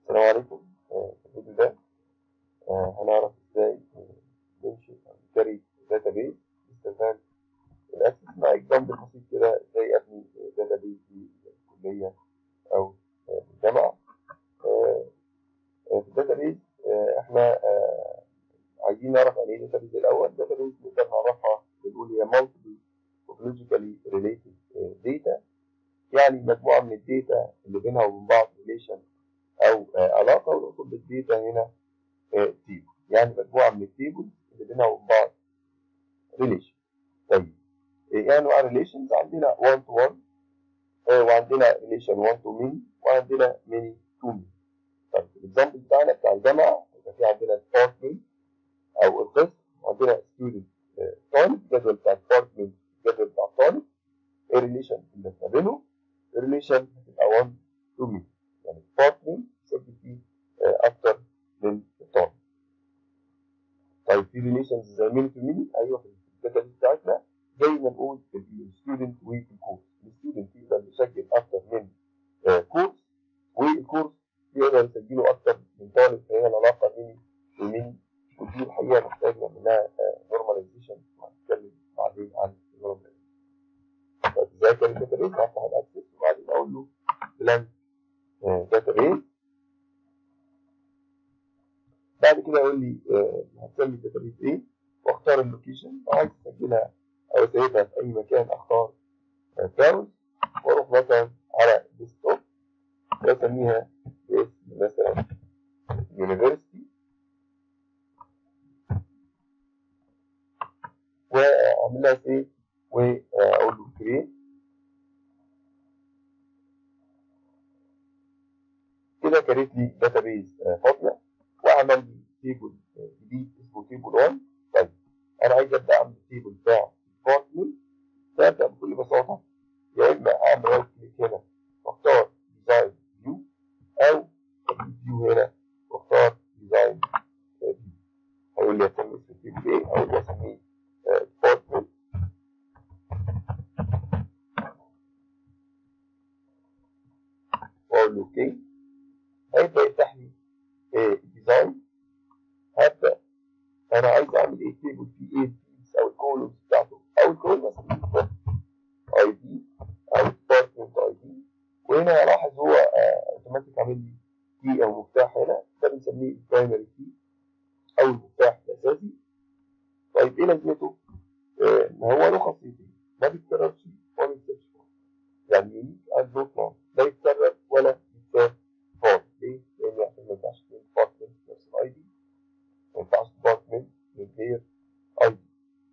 السلام عليكم آه، في الفيديو ده آه، هنعرف ازاي ننشئ او نكري داتابيز باستخدام الاكسس مع اكزامبل بسيط كده ازاي ابني داتابيز في الكليه او آه، الجامعه آه، آه، في الداتابيز آه، احنا آه، عايزين نعرف يعني ايه داتابيز الاول داتابيز نقدر نعرفها بنقول هي multiple topologically related آه، data يعني مجموعه من الداتا اللي بينها وبين بعض ريليشن او آه، علاقه ونقصد بالداتا هنا تيبل يعني مجموعه من التيبل اللي بينها وبين بعض ريليشن طيب ايه انواع ريليشنز عندنا 1 تو 1 وعندنا ريليشن 1 تو مين وعندنا ميني تو مين طيب الاكزامبل بتاعنا بتاع الجامعه يبقى في عندنا ديبارتمنت او القسم وعندنا ستودنت طالب الجدول بتاع الديبارتمنت الجدول بتاع الطالب ايه الريليشن اللي ما بينهم الريليشن هتبقى 1 تو مين يعني ديبارتمنت يسجل فيه آه، اكتر من الطالب طيب في ريليشنز زي ميني تو ميني ايوه في الداتا بتاعتنا زي ما نقول الستودنت والكورس الستودنت يقدر يسجل اكتر من آه، كورس والكورس يقدر يسجله اكتر من طالب فهي العلاقه ميني وميني ودي الحقيقه محتاجه منها نورماليزيشن وهنتكلم بعدين عن النورماليزيشن طيب ازاي كان الداتابيز هفتح الاكسس وبعدين اقول له بلانك داتابيز بعد كده يقول لي آه، هتسمي الداتابيز ايه واختار اللوكيشن لو عايز اسجلها او اسيبها في اي مكان اختار براوز واروح مثلا على ديسكتوب واسميها باسم مثلا يونيفرستي واعمل لها سيف واقول له كريت كده كريت لي داتابيز فاضيه واعمل لي تيبل جديد اسمه تيبل 1 طيب انا عايز ابدا اعمل التيبل بتاع ديبارتمنت فابدا بكل بساطه يا اما اعمل رايت كليك هنا واختار ديزاين فيو او فيو هنا واختار ديزاين فيو هيقول لي هسمي اسم التيبل ايه اقول له اسميه ديبارتمنت واقول له اوكي هيبدا يفتح لي الديزاين هبدا انا عايز اعمل ايه تيبل فيه ايه الفيلدز او الكولومز بتاعته او الكول مثلا اي دي او ديبارتمنت اي دي وهنا هلاحظ هو اوتوماتيك عامل لي كي او مفتاح هنا ده بنسميه البرايمري كي او المفتاح الاساسي طيب ايه لازمته؟ آه، ان هو له خاصيتين ما بيتكررش ولا بيتسابش يعني يونيك اند نوت نون لا يتكرر ولا يتساب فاضي ليه؟ لان عشان ما ينفعش اثنين ديبارتمنت نفس الاي دي ما ينفعش ديبارتمنت من غير اي دي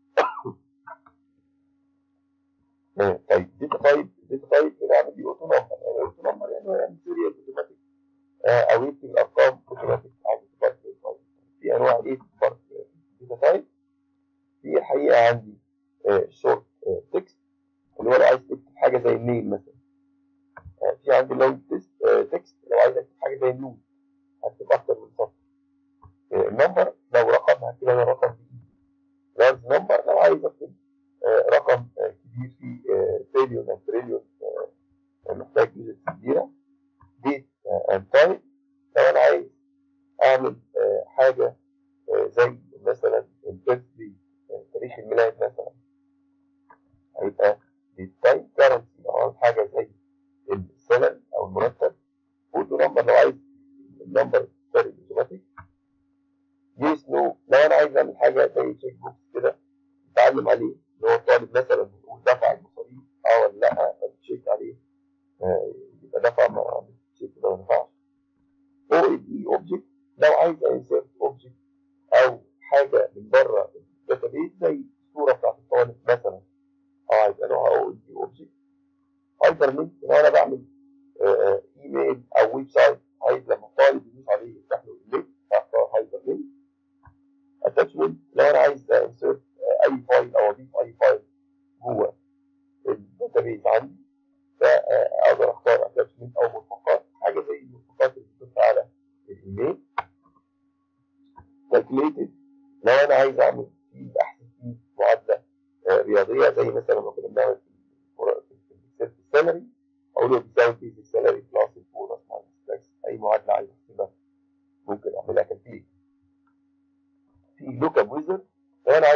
آه، طيب داتا تايب داتا تايب هنا اعمل دي اوتو نمبر يعني اوتو نمبر يعني هو يعني سيريال اوتوماتيك او يكتب الارقام اوتوماتيك على الديبارتمنت في انواع ايه داتا تايب في الحقيقه عندي شورت تكست اللي هو لو عايز تكتب حاجه زي النيم مثلا آه، في عندي لونج تكست لو عايز اكتب حاجه زي النود هكتب اكتر من سطر آه، النمبر لو رقم هكتب انا رقم جديد لارج نمبر لو عايز اكتب آه، رقم آه، كبير في تريليون او تريليون محتاج ديجيتس كبيره ديت اند تايم لو انا عايز اعمل آه، حاجه آه، زي مثلا البيرث دي تاريخ الميلاد مثلا هيبقى ديت تايم كارنسي لو عايز حاجه زي السالري او المرتب قول له نمبر لو عايز النمبر فارق اوتوماتيك يس نو لو انا عايز اعمل حاجه زي تشيك بوكس كده اتعلم عليه ان هو طالب مثلا بيقول دفع المصاريف اه ولا لا فتشيك عليه آه، يبقى دفع ما تشيك ده ما دفعش او اي اوبجكت لو عايز انسيرت اوبجكت او حاجه من بره الداتابيز زي الصوره بتاعت الطالب مثلا اه يبقى نوعها او اي اوبجكت هايبر لينك لو انا بعمل آه، آه، ايميل او ويب سايت عايز لما الطالب يدوس عليه يفتح له اللينك هختار هايبر لينك اتاتشمنت لو انا عايز انسيرت اي فايل او اضيف اي فايل جوه الداتابيز عندي فاقدر اختار اتاتشمنت او مرفقات حاجه زي المرفقات اللي بتضيفها على الايميل كالكوليتد لو انا عايز اعمل فيه احسن فيه معادله آه، رياضيه زي مثلا ما كنا بنعمل في الفر- في السيلف السالري اقول له بيساوي بيزك سالري بلس البونص ماينس تاكس اي معادله عايز احسبها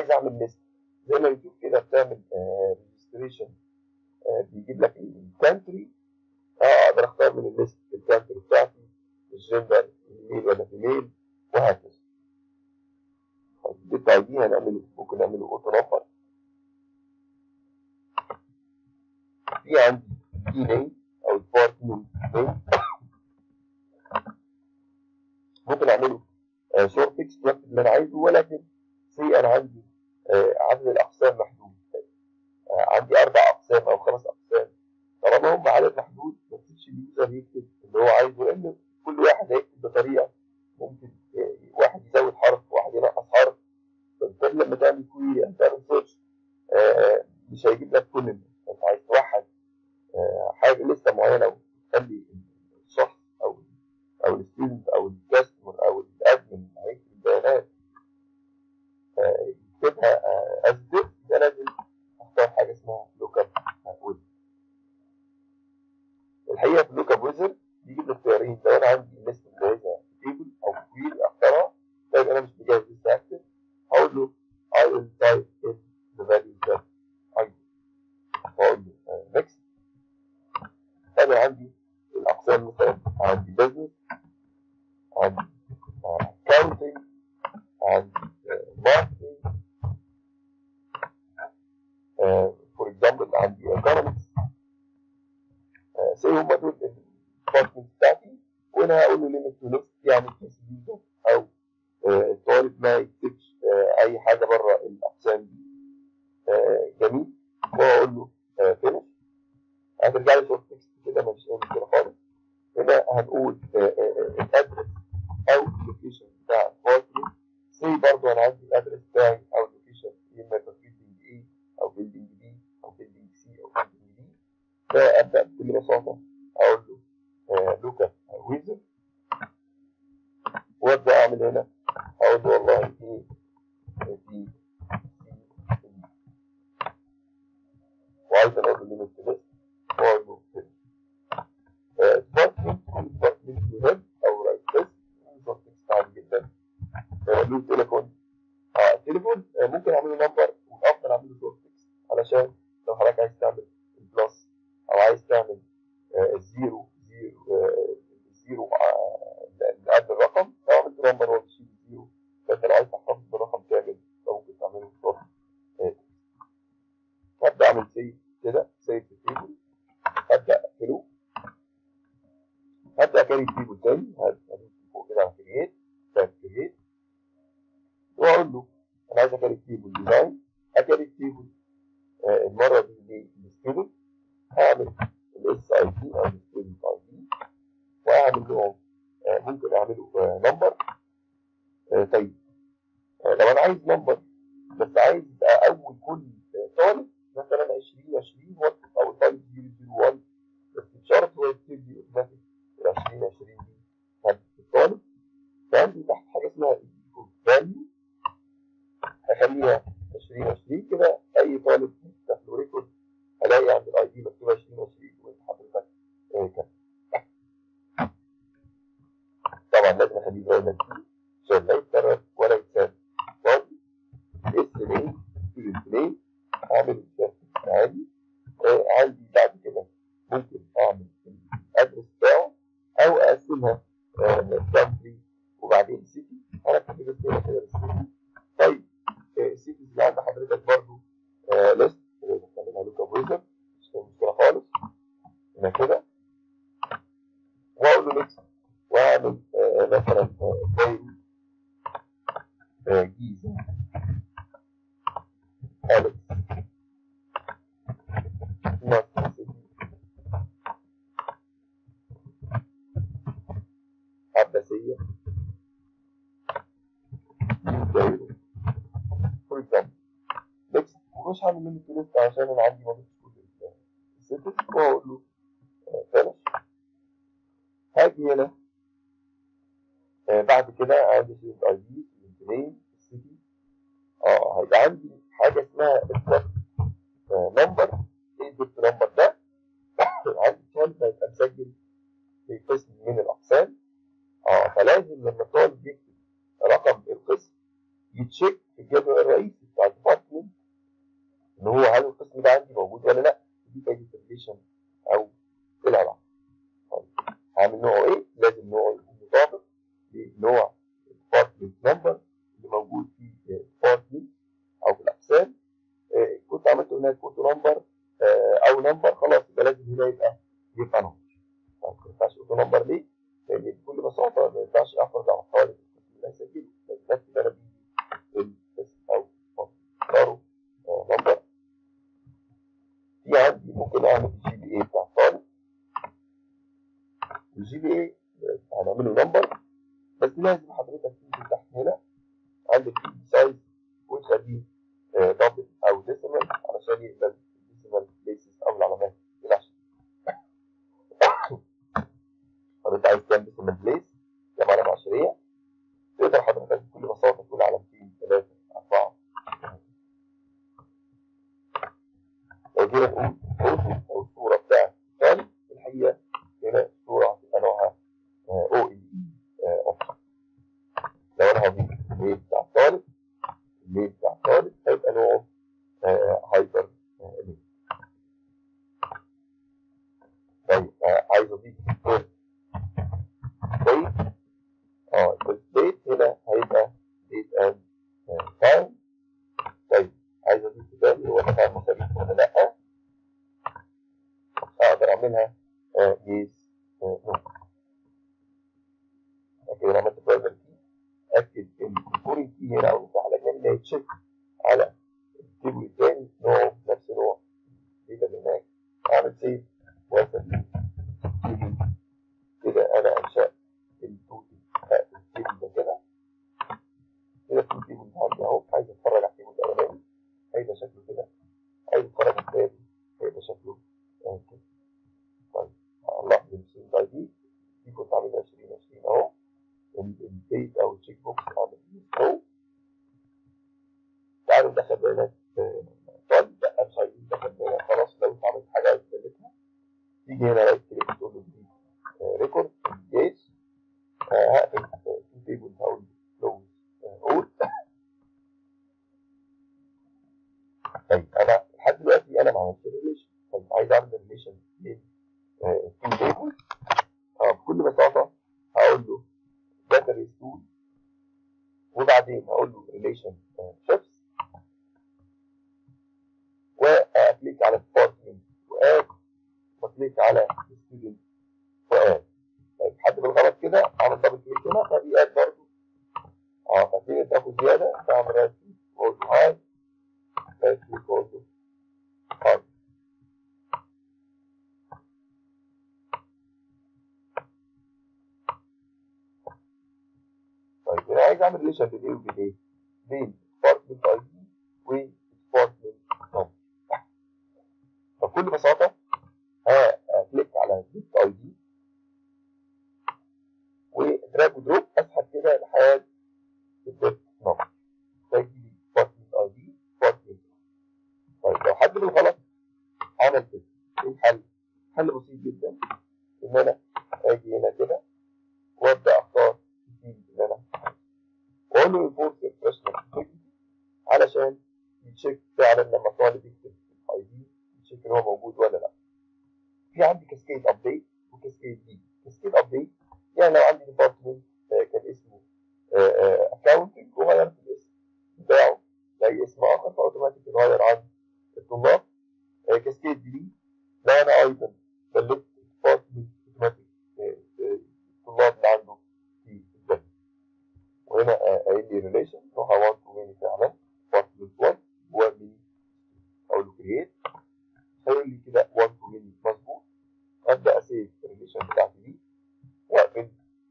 عايز اعمل ليست زي ما بتشوف كده بتعمل ريجستريشن بيجيب لك الكانتري اه اقدر اختار من الليست الكانتري بتاعتي الجندر ميل ولا فيميل وهكذا الديت اي دي هنعمله ممكن نعمله اوتو نمبر في عندي كي نيم او البارتنر نيم ممكن اعمله شورت تكست واكتب اللي انا عايزه ولكن سي انا عندي آه عدد الاقسام محدود آه عندي اربع اقسام او خمس اقسام طالما هم عدد محدود ما تسيبش اليوزر يكتب اللي هو عايزه لان كل واحد هيكتب بطريقه ممكن آه واحد يزود حرف واحد ينقص حرف فبالتالي لما تعمل كويري او تعمل سيرش مش هيجيب لك كل الناس انت عايز توحد حاجه لسه معينه وتخلي الشخص او او الستودنت او الكاستمر او الادمن هيكتب البيانات يكتبها از ديف ده لازم اختار حاجه اسمها لوك اب ويزر الحقيقه في لوك اب ويزر بيجيب لي اختيارين لو انا عندي ليست مجهزه تيبل او كويري اختارها طيب انا مش مجهز لسه اكتب هقول له I will type in the value that I واقول له next انا عندي الاقسام مثلا عندي business عندي accounting عندي marketing for example عندي economics زي هم دول الديبارتمنت بتاعتي وانا هقول له limit to list يعني كيس يوزر او الطالب ما يكتبش اي حاجه بره الاقسام دي جميل واقول له فينش هترجع لي شورت تكست كده مفيش اي مشكله خالص هنا هنقول الادرس او اللوكيشن بتاع البارتنر سي برضه انا عندي الادرس بتاعي او اللوكيشن يا اما بيلدينج اي او بيلدينج بي او بيلدينج سي او بيلدينج دي فابدا بكل بساطه اقول له لوك اب ويزر وابدا اعمل هنا اقول له والله ايه دي وعايز اقول له ليميت ليست واقول له ديبارتمنت ديبارتمنت هيد او رايت ليست شورت تكست عادي جدا له تليفون اه التليفون ممكن اعمله نمبر والافضل اعمله شورت تكست علشان لو حضرتك عايز تعمل البلس او عايز تعمل الزيرو زيرو الزيرو اللي قبل الرقم لو عملت نمبر هو بيشيل الزيرو فانت لو عايز تحتفظ بالرقم كامل ممكن تعمله شورت هبدا اعمل سيف كده سيف التيبل هبدا اقفله هبدا اكريت تيبل تاني هدوس فوق كده على كرييت كرييت واقول له انا عايز اكريت تيبل ديزاين اكريت تيبل آه المره دي للستودنت هعمل الاس اي دي او الستودنت اي دي واعمل له آه ممكن اعمله آه نمبر طيب لو انا عايز نمبر بس عايز اول كل طالب مثلا 20 20 واكتب اول طالب 001 بس بشرط هو يكتب لي اوتوماتيك ال 20 20 دي هدف الطالب فعندي تحت حاجه اسمها فاليو هخليها 20 20 كده اي طالب يفتح له ريكورد الاقي عند الاي دي مكتوب 20 20 وانت حضرتك كده طبعا لازم اخليه زي ما انت عشان لا يتكرر ولا يتساب طالب اس نيم ستودنت نيم اعمل شيفت عادي آه عندي بعد كده ممكن اعمل الادرس بتاعه او اقسمها كانتري آه وبعدين سيتي انا كتبت هنا كده السيتي طيب آه السيتيز اللي عند حضرتك برضو ليست بستعملها لوك اب ويزر مش مشكله خالص هنا كده واقول له نكست واعمل مثلا كايرو جيزه ألف عباسية دايرو فور اكزامبل نكست مش هعمل ليميت ليست عشان انا عندي ما كل السيتس واقول له فينش هاجي هنا آه بعد كده عندي سيت اي دي نيم السيتي اه هيبقى عندي حاجه اسمها الدفت نمبر ايه الدفت نمبر ده عندي طالب هيبقى مسجل في قسم من الاقسام اه فلازم لما الطالب يكتب رقم القسم يتشيك في الجدول الرئيسي بتاع عامل نوعه ايه لازم نوعه يكون مطابق لنوع الديبارتمنت نمبر اللي موجود في الديبارتمنت او في الاقسام آه، كنت عملت هناك اوتو نمبر او نمبر خلاص يبقى لازم هنا يبقى يبقى نمبر طيب ما ينفعش اوتو نمبر ليه؟ لان بكل بساطه ما ينفعش اخرج على الطالب القسم اللي هيسجله لازم اكتب انا بايدي الاسم او اختاره نمبر في عندي ممكن اعمل الجي بي اي بتاع الطالب الجي بي اي هنعمله نمبر بس لازم حضرتك تنزل تحت هنا عندك في سايز وتخليه دبل او ديسيمال علشان يقبل الديسيمال بيسز او العلامات العشرية طب انت عايز كام ديسيمال بليس كام علامة عشرية تقدر حضرتك بكل بساطة تقول علامتين ثلاثة أربعة لو جينا نقول فوتو أو الصورة بتاعت الطالب في الحقيقة هنا الصورة هتبقى نوعها او ال اي اوبشن لو انا هضيف الميل بتاع الطالب الميل بتاع الطالب هيبقى نوعه هايبر ميل طيب آه، عايز اضيف ديت اه الديت هنا هيبقى ديت اند تايم طيب عايز اضيف تاني هو تبع المصاريف ولا لا اقدر اعملها يس نو لكن انا عملت برايفر كي اكد ان الفورين كي هنا او المساحه الاجنبي اللي هيتشيك على التيبل الثاني نوعه نفس نوع الداتا اللي هناك اعمل سيف واسد كده انا انشات التوتي التيبل ده كده كده في تيبل عندي اهو عايز اتفرج على التيبل الاولاني هيبقى شكله كده عايز اتفرج على الثاني هيبقى شكله آه كده طيب لاحظ الستودنت اي دي دي كنت عاملها 2020 اهو البيت او التشيك بوكس عامل ستو تعالوا ندخل بيانات طالب لا مش عايزين ندخل بيانات خلاص لو انت عملت حاجه عايز تدلتها تيجي هنا رايت كليك تقول له دي ريكورد جيز هقفل تو تيبل هقول كلوز اول طيب انا لحد دلوقتي انا ما عملتش ريليشن طيب عايز اعمل ريليشن بين تو تيبل اه بكل بساطه هقول له داتابيس تول وبعدين هقول له ريليشن شيفس واكليك على ديبارتمنت واد واكليك على ستودنت واد طيب حد بالغلط كده عمل دبل كليك هنا فدي اد برضه اه فتيجي تاخد زياده فاعمل رايت كليك واقول له هاي رايت كليك واقول له هاي طيب انا عايز اعمل ريليشن بين ايه وبين ايه؟ بين ديبارتمنت اي دي وديبارتمنت نمبر فبكل بساطه هكليك على ديت اي دي ودراج ودروب اسحب كده لحد الديت نمبر فيجي لي ديبارتمنت اي دي ديبارتمنت طيب لو حد بالغلط عمل كده ايه الحل؟ حل بسيط جدا ان انا اجي هنا كده وابدا اختار الفيلد اللي انا عايزه واقول له انفورس ريفرشمنت علشان يتشيك فعلا لما الطالب يكتب الاي دي يتشيك ان هو موجود ولا لا في عندي كاسكيد ابديت وكاسكيد دي كاسكيد ابديت يعني لو عندي ديبارتمنت كان اسمه اكونتنج وغيرت الاسم بتاعه زي اسم اخر فاوتوماتيك يتغير عن الطلاب كاسكيد دي لو انا ايضا بلغت ديبارتمنت اوتوماتيك الطلاب اللي عنده في الجنة وهنا قايل لي ريليشن روح 1 تو ميني فعلا ديبارتمنت 1 هو ميني اقول له كرييت هيقول لي كده 1 تو ميني مظبوط ابدا اسيف الريليشن بتاعتي دي واقفل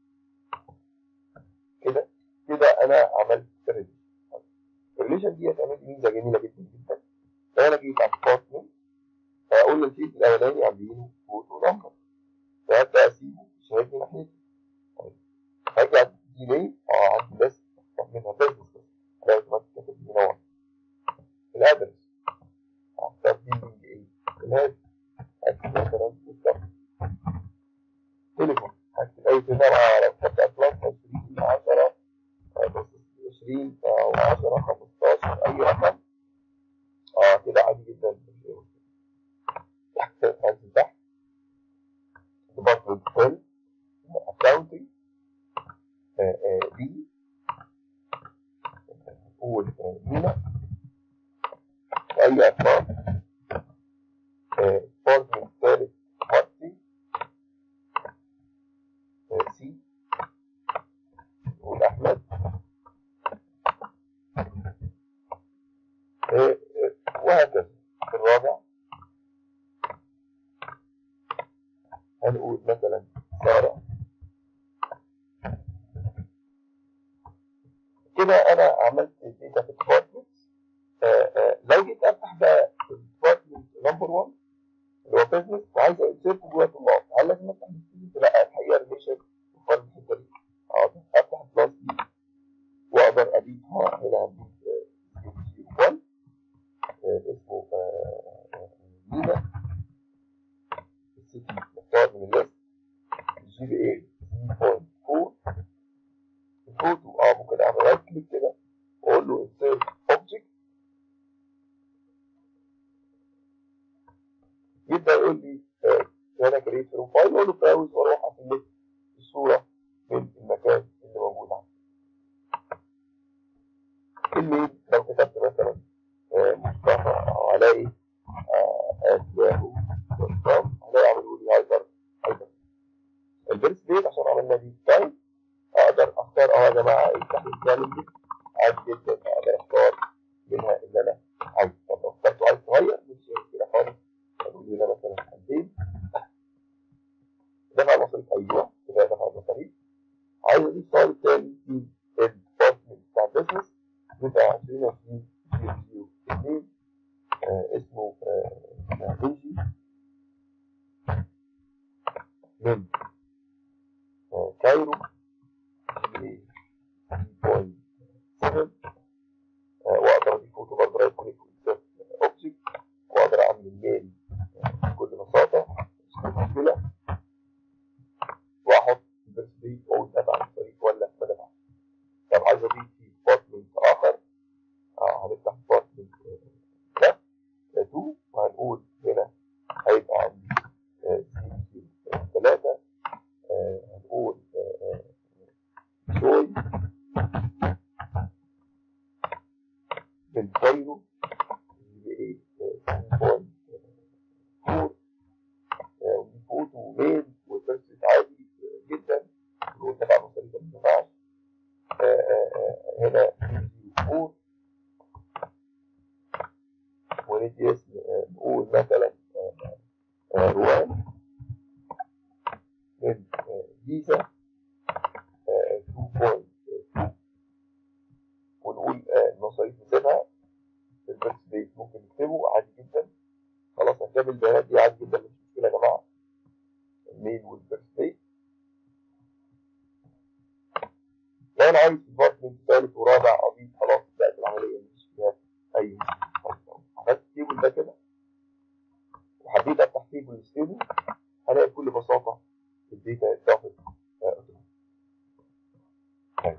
كده كده انا عملت الريليشن الريليشن دي هتعمل لي ميزه جميله جدا جدا لو انا جيت على الديبارتمنت هقول له الفيلد الاولاني عاملينه فوتو نمبر فهبدا اسيبه مش هيجي ناحيتي طيب هاجي على الديلي اه عندي بس منها بيزنس بس الاقي اوتوماتيك كاتب لي نوع الادرس اختار بيلدنج ايه الهاد اكتب مثلا بالظبط تليفون هكتب اي تجاره على بتاع بلس 20 10 بس 20 او 10 15 اي رقم اه كده عادي جدا مش اي مشكله هنزل تحت ديبارتمنت فيل وهكذا في الرابع هنقول مثلا سارة كده انا عملت داتا في الديبارتمنت لو جيت افتح بقى الديبارتمنت نمبر 1 اللي هو بزنس وعايز انسيرت جوه طلاب هل لازم افتح الستودنت؟ لا الحقيقه ريليشن وفر الحته دي حاضر افتح الكلاس دي واقدر اضيفها هنا هضيف 1 اسمه مينا السيتي مختار من الليست الجي بي اي 3.4 الفوتو اه ممكن اعمل رايت كليك كده واقول له انسيرت اوبجكت يبدا يقول لي هنا كريت بروفايل واقول له براوز واروح اسلكت الصوره من المكان اللي موجود عندي الميل لو كتبت مثلا مصطفى او هلاقي ياهو دوت كوم هلاقي عملوا لي هايبر هايبر البيرث ديت عشان عملنا دي تايم اقدر اختار اه يا جماعه افتح الكالندر عادي جدا اقدر اختار منها اللي انا عايزه طب لو اخترته عايز تغير مش كده خالص اقول هنا مثلا 2000 دفع المصاريف ايوه كده دفع المصاريف عايز اضيف طالب تاني في الديبارتمنت بتاع البيزنس بيبقى 2020 2 اسمه انجي من كايرو 3.7 واقدر اضيف فوتو برضه رايت كليك اوبجكت واقدر اعمل الميل بكل بساطه مش مشكله واحط البيرث ديت واقول دفع المصاريف ولا ما دفعش طب عايز اضيف في ديبارتمنت اخر اه هنفتح ديبارتمنت ده 2 وهنقول هنا هيبقى عندي ثلاثة هنقول شوي بالكايرو ايه 2.4 ودي فوتو وميل والبيرسيت عادي جدا والدفع مصاريف ما بتدفعش هنا 4 وندي اسم نقول مثلا روان من جيزة 2.2 ونقول المصاريف نسيبها في البيرث ديت ممكن نكتبه عادي جدا خلاص هنكمل البيانات دي عادي جدا مش مشكلة يا جماعة الميل والبيرث ديت لو انا عايز ديبارتمنت ثالث ورابع اضيف خلاص بقت العملية مفيش فيها اي مشكلة عملت التيبل ده كده وحبيت افتح تيبل ستيبل هلاقي بكل بساطه الداتا اتضافت طيب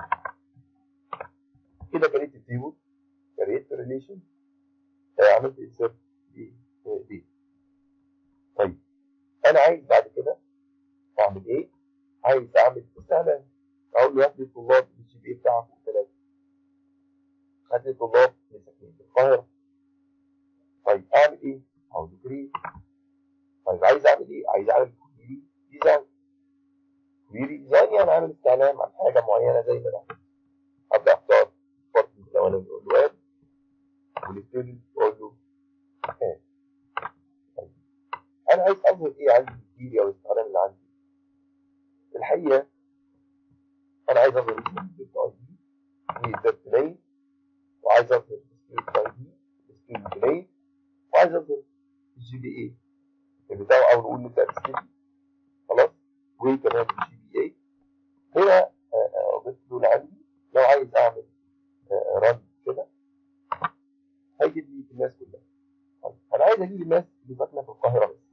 كده كريت التيبل كريت ريليشن عملت انسرت دي دي طيب انا عايز بعد كده اعمل ايه؟ عايز اعمل استعلام اقول له هات لي الطلاب الجي بي اي بتاعك ثلاثه هات لي طلاب من ساكنين في القاهره طيب اعمل ايه؟ عاوز كريت طيب عايز اعمل ايه؟ عايز اعمل كويري ديزاين كويري ديزاين يعني اعمل استعلام عن حاجه معينه زي ما انا ابدا اختار ديبارتمنت لو انا بقول له ويب والستودنت اقول له ايه طيب انا عايز اظهر ايه عندي الكويري او الاستعلام اللي عندي الحقيقه انا عايز اظهر اسم الستودنت اي دي دي ذات نيم وعايز اظهر الستودنت اي دي الستودنت نيم وعايز اظهر الجي بي اي بتاعه او نقول نبدا بالسيتي خلاص وكمان الجي بي اي هنا ضفت دول عندي لو عايز اعمل رن كده هيجيب لي الناس كلها طيب انا عايز اجيب الناس اللي ساكنه في القاهره بس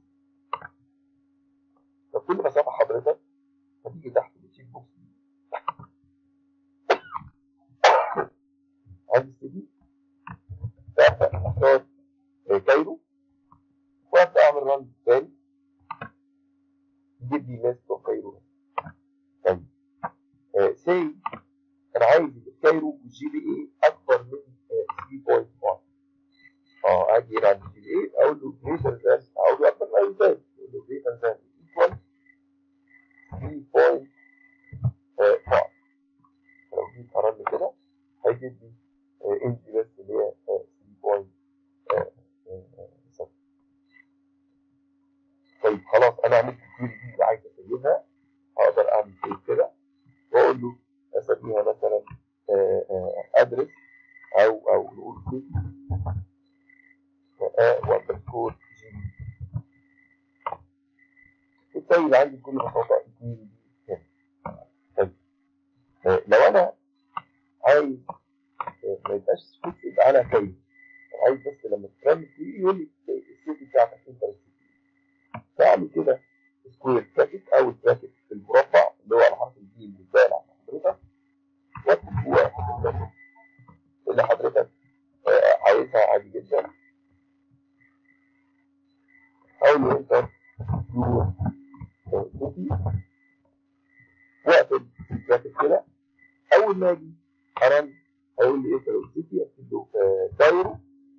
فبكل بساطه حضرتك هتيجي تحت التشيك بوكس دي عايز السيتي اختار كايرو وابدا اعمل رن تاني يجيب لي ناس بتوع كايرو طيب آه سي انا عايز الكايرو والجي بي اي اكبر من آه 3.1 اه اجي هنا عند الجي بي اي اقول له جريتر ذان اقول له اكبر من اي ذان اقول له جريتر ذان ايكوال 3.5 لو جيت ارن كده هيجيب لي آه انجي بس اللي هي 3.1 اعمل سيف كده واقول له اسميها مثلا ادرس او او نقول سيتي واندرسكور جي السيد عندي بكل بساطه اثنين دي هنا طيب آه، لو انا عايز آه، ما يبقاش فيكسد على كيف عايز بس لما ترمي فيه يقول لي السيتي بتاعتك انت السيتي بعمل كده سكوير براكت او براكت في المربع اللي هو على حرف الجي اللي باين على حضرتك واكتب جواه البراكت اللي حضرتك آه، عايزها عادي جدا اقول له انتر يور سيتي واقفل البراكت كده اول ما اجي ارن هيقول لي انتر يور سيتي اكتب له آه، دايرو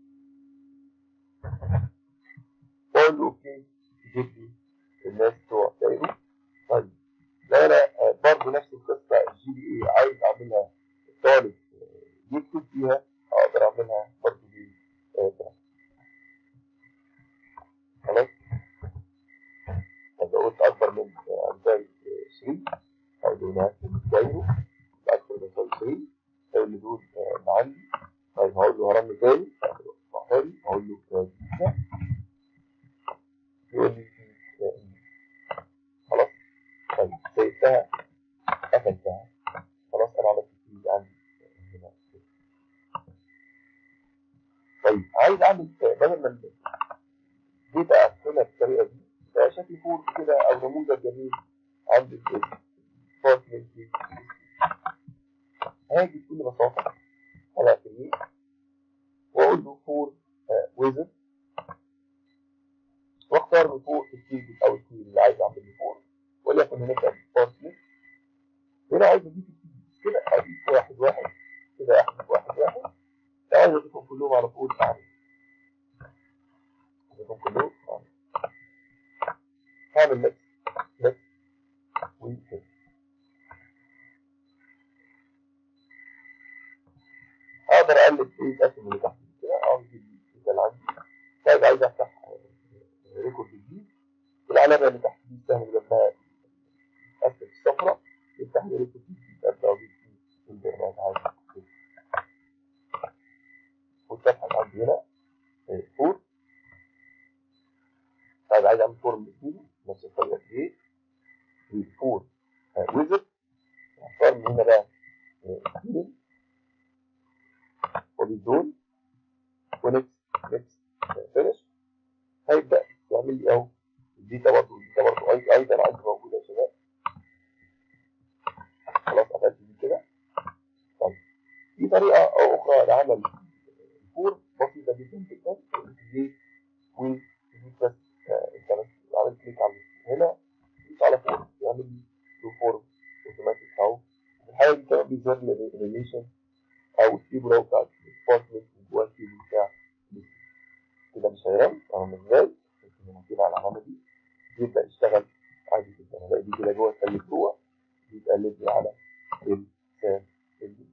واقول له اوكي يجيب لي الناس بتوع دايرو طيب لو انا آه، برضه نفس القصه الجي بي اي عايز اعملها الطالب آه، يكتب فيها اقدر اعملها برضه بي آه، براكت. خلاص طب لو قلت اكبر من آه، امثال 3 او دول هكتب دايرو اكبر من امثال 3 هيقول لي دول آه، اللي عندي طيب هقول له هرن تاني هقول له هقول له آه، جديدة. يقول لي في آه، خلاص طيب سيبتها قفلتها خلاص انا عملت في عندي آه، هنا طيب عايز اعمل آه، بدل ما الداتا اقفلها بالطريقه دي بقى شكل فور كده او نموذج جميل عند الديبارتمنت هاجي بكل بساطه على كريت واقول له فور ويزر واختار من فوق التيبل او التيبل اللي عايز اعمل له فور وليكن هنبدا بالديبارتمنت هنا عايز اضيف التيبل كده اضيف واحد واحد كده احذف واحد واحد لو عايز اضيفهم كلهم على طول اعمل اضيفهم كلهم اعمل هعمل ميكس ميكس وكده اقدر اقلب ايه الاسهم اللي تحت كده او اجيب الداتا اللي عندي طيب عايز افتح آه، ريكورد جديد العلامه اللي تحت دي السهم اللي جنبها اسف الصفراء يفتح لي ريكورد جديد ابدا اجيب فيه البيانات عادي والصفحه اللي عندي هنا آه، فور طيب عايز اعمل فورم جديد نفس الطريقه دي الفور ويزر اختار من هنا بقى ستيل ودول ونكست نكست فينش هيبدا يعمل لي اهو الديتا برضه الديتا برضه أي- ايضا عندي موجوده يا شباب خلاص قفلت دي كده طيب في طريقه أو اخرى لعمل الفور بسيطه جدا جدا دي ودي بس آه، انت بس عامل كليك على هنا دوس على فور يعمل لي له فورم اوتوماتيك اهو في الحاله دي كمان بيظهر لي الريليشن او التيبل اهو بتاع الديبارتمنت جوه التيبل بتاع كده مش هيرن اهو ازاي ممكن كده على العلامه دي يبدا يشتغل عادي جدا الاقي دي كده جوه اتقلب جوه بيتقلب لي على السام اللي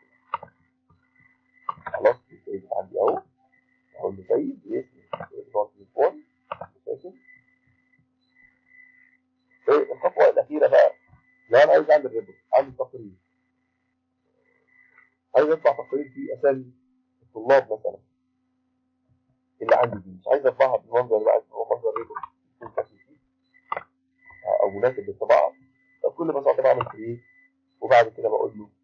خلاص السيف عندي اهو اقول له سيد باسم الديبارتمنت 1 شايف ايه الخطوه الاخيره بقى لو انا عايز اعمل ريبورت اعمل تقرير عايز اطبع تقرير فيه اسامي الطلاب مثلا اللي عندي دي مش عايز اطبعها بالمنظر ده عايز هو منظر ريبورت يكون شكل فيه او مناسب للطباعه فبكل بساطه بعمل كريت وبعد كده بقول له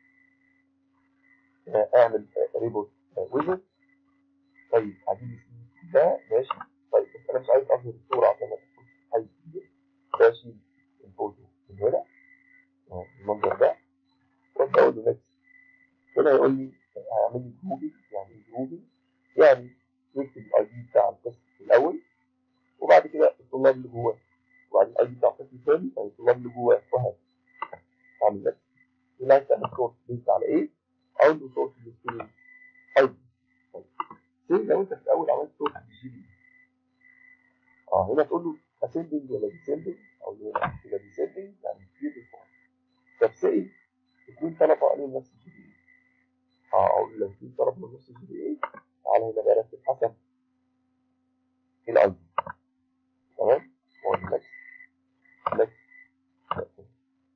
آه، اعمل ريبورت ويزت طيب هجيب اسمي ده ماشي طيب بس انا مش عايز اظهر الصوره عشان ما تكونش حاجه كتير فاشيل الفوتو من هنا آه، المنظر ده وابدا اقول له نكست هنا يقول لي هيعمل لي جروبنج يعني ايه جروبنج يعني يكتب الاي دي بتاع القسم الاول وبعد كده الطلاب اللي جواه وبعدين الاي دي بتاع القسم الثاني يعني الطلاب اللي جواه وهكذا اعمل نكست هنا عايز تعمل سورس بيست على ايه؟ اقول له سورس للستريم اي دي طيب لو انت في الاول عملت سورس بالجي بي اه هنا تقول له اسندنج ولا ديسندنج او هنا كده ديسندنج يعني كتير ريسبونس طب سئل اثنين طلبه عليهم نفس الجي بي اه اقول له اثنين طلبه من نفس الجي بي اي تعالى هنا بقى ركز حسب الاي دي تمام واقول له نكست نكست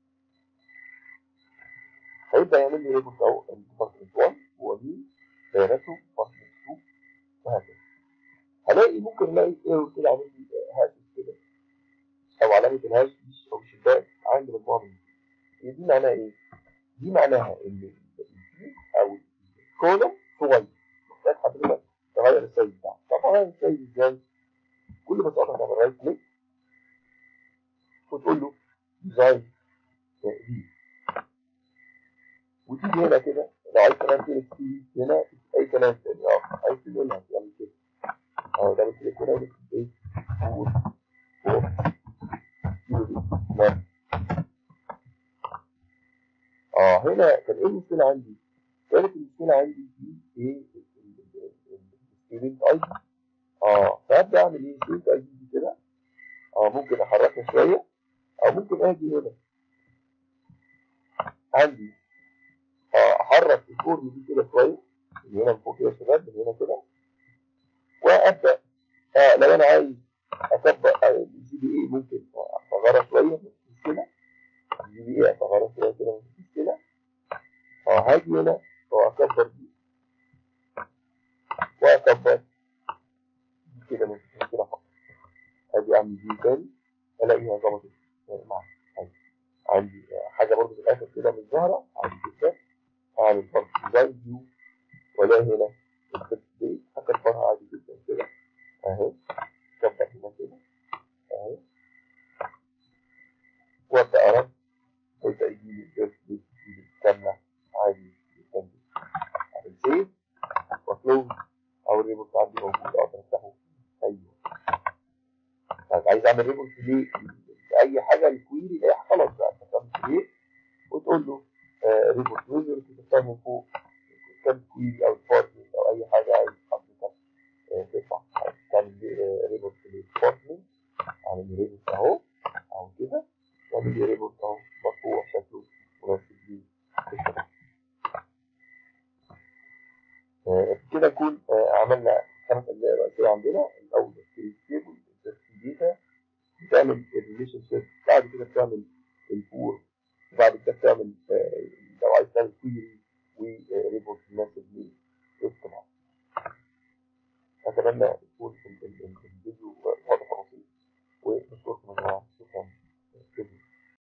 هيبدا يعمل لي ريبورت اهو ديبارتمنت 1 هو مين دايرته ديبارتمنت 2 وهكذا هلاقي ممكن الاقي ايرور كده عامل لي هاش كده او علامه الهاش دي او شباك عند مجموعه من هي دي معناها ايه؟ دي معناها ان الفيل او الكولوم صغير محتاج حضرتك تغير السايز بتاعه طب هغير السايز ازاي؟ كل ما تقطع تعمل رايت كليك وتقول له ديزاين دي وتيجي هنا كده لو عايز كمان تكتب فيه هنا اي كلام تاني اه عايز تنقلها تعمل كده اه ده كليك هنا ونكتب ايه؟ فور فور كيلو دي نعم اه هنا كان ايه المشكلة عندي؟ كانت المشكلة عندي في ايه الستودنت اي دي اه فابدا اعمل ايه؟ ستودنت اي دي كده اه ممكن احركها شوية او ممكن اجي هنا عندي اه احرك الفورم دي كده شوية من هنا من فوق كده يا شباب من هنا كده وابدا آه لو انا عايز اطبق الجي بي اي ممكن اصغرها شوية مش مشكلة الجي بي اي اصغرها شوية كده مش مشكلة اه هاجي هنا واكبر دي واكبر دي كده مش مشكلة خالص هاجي اعمل دي تاني الاقيها ظبطت معايا عندي حاجة برضه في الآخر كده مش ظاهرة عندي كده أعمل برضه ديزاين فيو وألاقي هنا الفيرست دي هكبرها عادي جدا كده أهي كبر هنا كده أهي وأبدأ أرد ويبدأ يجي لي الفيرست دي كاملة عادي جدا أعمل سيف وأكلوز أو الريبورت عندي موجود أقدر أفتحه أيوه طيب عايز أعمل ريبورت ليه؟ اي حاجه الكويري ده خلاص بقى انت تعمل كريت وتقول له ريبورت ويزر تختار من فوق كتاب كويري او ديبارتمنت او اي حاجه عايز حضرتك ترفع عايز تعمل ريبورت للديبارتمنت اعمل لي ريبورت اهو اهو كده واعمل لي ريبورت اهو مرفوع شكله مناسب لي كده نكون عملنا خمس اجزاء رئيسيه عندنا الاول التيبل الداتا بتعمل الريليشن شيب بعد كده بتعمل الفور وبعد كده بتعمل لو عايز تعمل كويري وريبورت مناسب للطباعة أتمنى تكون